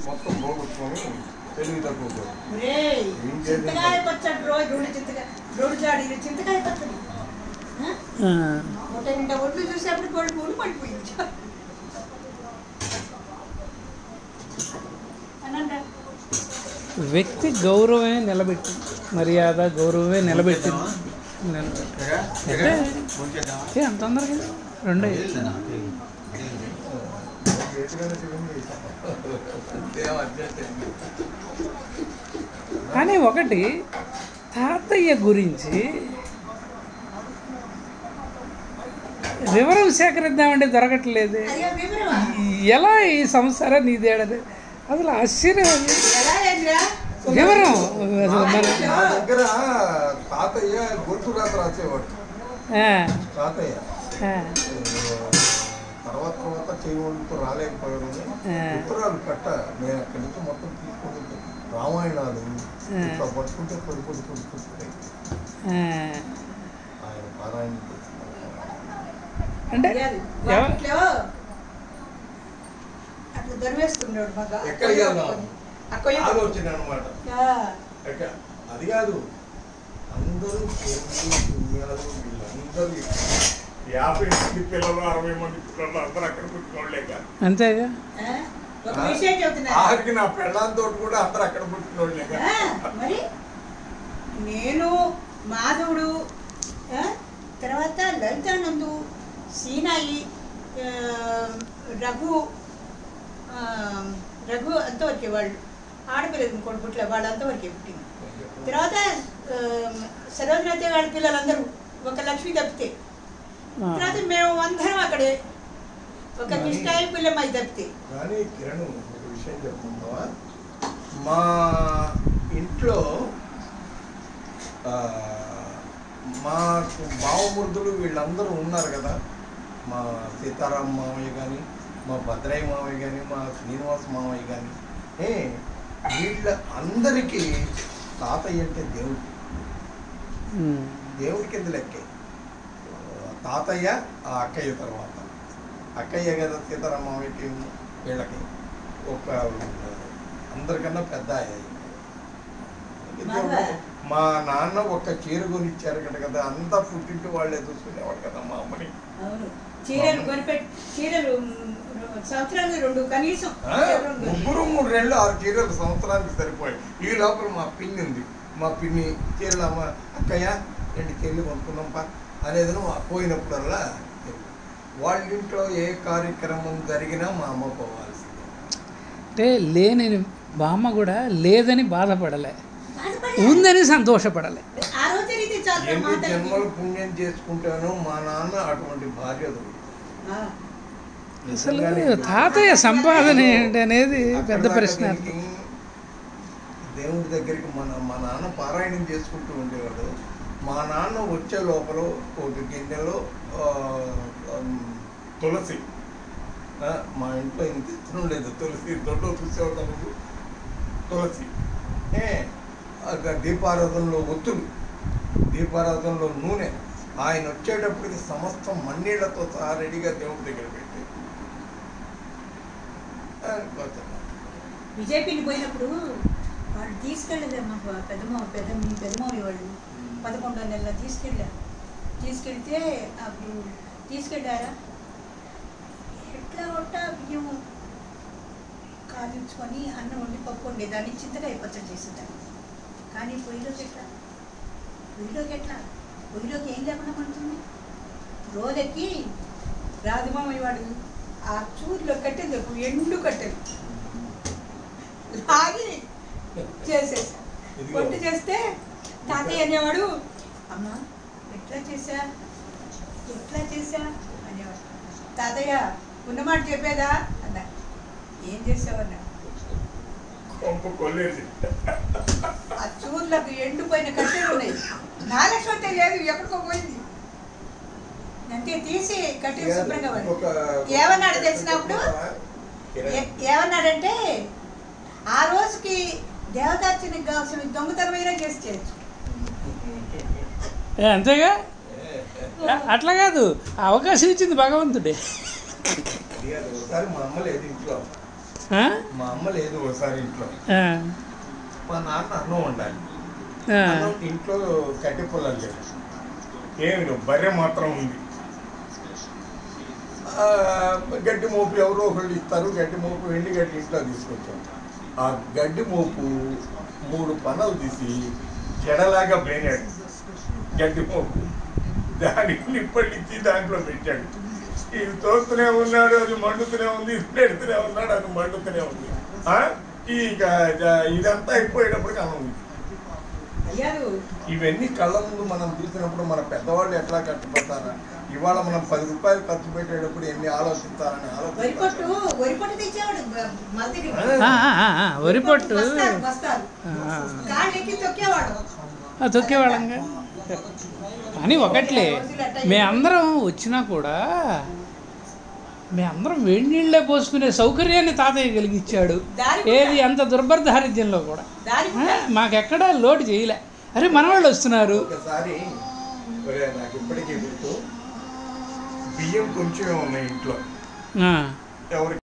మొత్తం పోగొట్టుకొని తెలివి తక్కువ ఒరేయ్, ఏం చేయాలి? చింతకాయ పచ్చడి రోజు రెండు చింతకాయ రెండు జాడీలు చింతకాయ పచ్చడి ఆ? ఆ, ఒకటి నిండా ఒడ్లు చూసేప్పుడు కోడి పూలు పడిపోయింది అనంట వ్యక్తి గౌరవమే నిలబెట్టింది మర్యాద గౌరవమే నిలబెట్టింది నిలబెట్టింది. అంటే ఏ, అంత తొందరగా రెండే ఎటుకైనా తిరిగి ఏం అడ్జస్ట్ అయింది కానీ ఒకటి తాతయ్య గురించి వివరం సేకరిద్దామంటే దొరకట్లేదు అయ్యో వివరమా ఎలా ఈ సంసారం నీదేడది అసలు ఆశ్చర్యం అది. ఎలా లేదురా వివరం అసలు మన నా దగ్గర తాతయ్య గొంతు రాత రాసేవాడు ఆ, తాతయ్య ఆ, తర్వాత తర్వాత చేయవలతో రాలేకపోయాను ఆ. ఉత్తరాలు కట్ట నేను అక్కడి నుంచి మొత్తం తీసుకుంటే రామాయణాలు ఇట్లా పట్టుకుంటే పొడి పొడి పొడి పొడి ఆ. ఆయన పారాయణ చేస్తున్నారు. అంటే తెలియాలి. ఎవ- వాటిలో అట్లా దొరివేస్తున్నాడు మగ ఎక్కడికి వెళ్దాం అక్కయ్య ఆలోచన అనమాట అది కాదు అందరూ కేరళ, దునియాలు వీళ్ళందరూ యాభై మంది పిల్లలు అరవై మంది పిల్లలు అందరూ అక్కడ పుట్టినోళ్ళేక అంతేగా ఒక విషయం చెబుతున్నా ఆఖరికి నా పెళ్ళంతో కూడా అందరూ అక్కడ పుట్టినోళ్ళేక ఆ, మరి నేను మాధవుడు ఆ, తర్వాత లలితానందు సీనాయి ఆ, రఘు ఆ, రఘు అంతవరకే వాళ్ళు ఆడపిల్లలు ఇంకోటి పుట్ల వాళ్ళు అంతవరకే పుట్టింది తర్వాత ఆ, సరోజనతే వాళ్ళ పిల్లలందరూ ఒక లక్ష్మి తప్పితే ఆ. తర్వాత మేము అందరం అక్కడే ఒక కిష్టాయి పిల్లమ్మాయి తప్పితే కానీ కిరణ్ ఒక విషయం చెప్పుకుంటావా మా ఇంట్లో ఆ, మాకు బావమృదులు వీళ్ళందరూ ఉన్నారు కదా మా సీతారాం మామయ్య కానీ మా భద్రయ్య మామయ్య కానీ మా శ్రీనివాస్ మామయ్య కానీ ఏ వీళ్ళ అందరికీ తాతయ్య అంటే దేవుడు ఉమ్. దేవుడి కింద లెక్కే తాతయ్య ఆ అక్కయ్య తర్వాత అక్కయ్య కదా సీతారాం మామయ్యకి వీళ్ళకి ఒక అందరికన్నా పెద్ద ఆయన. మాధవ. మా నాన్న ఒక చీర కొనిచ్చారు కదా కదా అంతా పుట్టింటి వాళ్ళే చూసుకునేవాడు కదా మా అమ్మని అవును చీరలు కొనిపెట్టి చీరలు మ్, సంవత్సరానికి రెండు కనీసం ఆ, ముగ్గురు మూడు రెండు ఆరు చీరలు సంవత్సరానికి సరిపోయాయి ఈ లోపల మా పిన్ని ఉంది మా పిన్ని చీరలు అమ్మ అక్కయ్య రెండు చీరలు కొనుక్కుందాంపా అనేది నువ్వు పోయినప్పుడల్లా వాళ్ళ ఇంట్లో ఏ కార్యక్రమం జరిగినా మా అమ్మ పోవాల్సిందే అంటే లేని బామ్మ కూడా లేదని బాధపడలే ఉందని సంతోషపడలే ఆ రోజు రీతి చాలు ఎన్ని మాటలకి. జన్మలు పుణ్యం చేసుకుంటానో మా నాన్న అటువంటి భార్య దొరికింది. ఆ, అసలు నిజంగానే తాతయ్య సంపాదన ఏంటి అనేది పెద్ద అక్కడ ప్రశ్న దాకా దీనికి దేవుడి దగ్గరికి మన మా నాన్న పారాయణం చేసుకుంటూ ఉండేవాడు మా నాన్న వచ్చే లోపల ఒక గిన్నెలో ఆ, ఉమ్, తులసి ఆ, మా ఇంట్లో ఇంత ఇష్టం లేదు తులసి దొడ్లో చూసేవాడు నువ్వు తులసి ఏ ఒక దీపారాధనలో ఒత్తులు దీపారాధనలో నూనె ఆయన వచ్చేటప్పటికి సమస్తం మన్నీళ్లతో సహా రెడీగా దేవుడి దగ్గర పెట్టి ఆ, పోతాడు. విజయపిల్లి పోయినప్పుడు వాళ్ళు తీసుకెళ్ళలేదు మా పెద్దమ్మ పెద్ద మీ పెద్దమ్మ వాళ్ళు పదకొండో నెలలో తీసుకెళ్ళారు తీసుకెళ్తే అప్పుడు తీసుకెళ్ళారా ఎట్లా కొట్ట బియ్యం కాదించుకొని అన్నం వండి పప్పు వండేదాన్ని చింతకాయ పచ్చడి చేసేదాన్ని కానీ పొయ్యిలోకి ఎట్లా పొయ్యిలోకి ఎట్లా పొయ్యిలోకి ఏం లేకుండా పడుతుంది రోజెక్కి రాజమామయ్య వాడు ఆ చూరులో కట్టెలు చెప్పు ఎండు కట్టెలు లాగి చేసేసా ఇదిగో. వంట చేస్తే తాతయ్య అనేవాడు అమ్మా ఎట్లా చేసా ఎట్లా చేసా అనేవాడు తాతయ్య ఉన్నమాట చెప్పేదా అన్నా ఏం చేసావన్నా కొంప కొల్లేసి ఆ చూర్లకు ఎండిపోయిన కట్టెలు ఉన్నాయి నా లక్ష్మతే లేదు ఎక్కడికో పోయింది అంతే తీసి కట్టెలు శుభ్రంగా వాడు ఏమన్నాడు తెలిసినప్పుడు ఏ- ఏమన్నాడంటే ఆ రోజుకి దేవతార్చనకి కావాల్సిన దొంగతనమైనా చేసి చేయొచ్చు ఏ, అంతేగా ఆ, అట్లా కాదు ఆ అవకాశం ఇచ్చింది భగవంతుడే ఒకసారి మా అమ్మ లేదు ఇంట్లో ఆ? మా అమ్మ లేదు ఒకసారి ఇంట్లో ఆ. మా నాన్న అన్నం వండాలి ఆ. అన్నం ఇంట్లో కట్టె పొలాలు లేవు ఏమి లేవు బర్రె మాత్రం ఉంది ఆ, గడ్డి మోపు ఎవరో ఒకళ్ళు ఇస్తారు గడ్డి మోపు ఎండి గడ్డి ఇంట్లో తీసుకొచ్చాం ఆ గడ్డి మోపు మూడు పనలు తీసి జడలాగా పోయినాడు గడ్డి మోపు దానికి నిప్పటిచ్చి దాంట్లో పెట్టాడు ఇది తోస్తూనే ఉన్నాడు అది మండుతూనే ఉంది ఇది పెడుతూనే ఉన్నాడు అది మండుతూనే ఉంది ఆ? ఇక జ- ఇదంతా అయిపోయేటప్పటికి అన్నం ఉంది అయ్యారు ఇవన్నీ కళ్ళ ముందు మనం చూసినప్పుడు మన పెద్దవాళ్ళు ఎట్లా కట్టుబడతారా ఇవాళ మనం పది రూపాయలు ఖర్చు పెట్టేటప్పుడు ఎన్ని ఆలోచిస్తారని వరి పొట్టు ఆలోచిస్తారు వరి పొట్టు తెచ్చేవాడు మన దగ్గర ఆ, ఆ, ఆ, ఆ, వరి పొట్టు బస్తాలు బస్తాలు ఆ. కాళ్ళు ఎక్కి తొక్కేవాడు ఆ, తొక్కేవాళ్ళంగా కానీ ఒకట్లే మేమందరం వచ్చినా కూడా మేమందరం వేడి నీళ్ళే పోసుకునే సౌకర్యాన్ని తాతయ్య కలిగించాడు దారి ఏది అంత దుర్భర దారిద్ర్యంలో కూడా దారి ఆ, మాకెక్కడా లోటు చేయలే అరే మనవాళ్ళు వస్తున్నారు ఒకసారి ఒరే, నాకు ఇప్పటికీ గుర్తు బియ్యం కొంచెమే ఉన్నాయి ఇంట్లో ఆ, ఎవరికి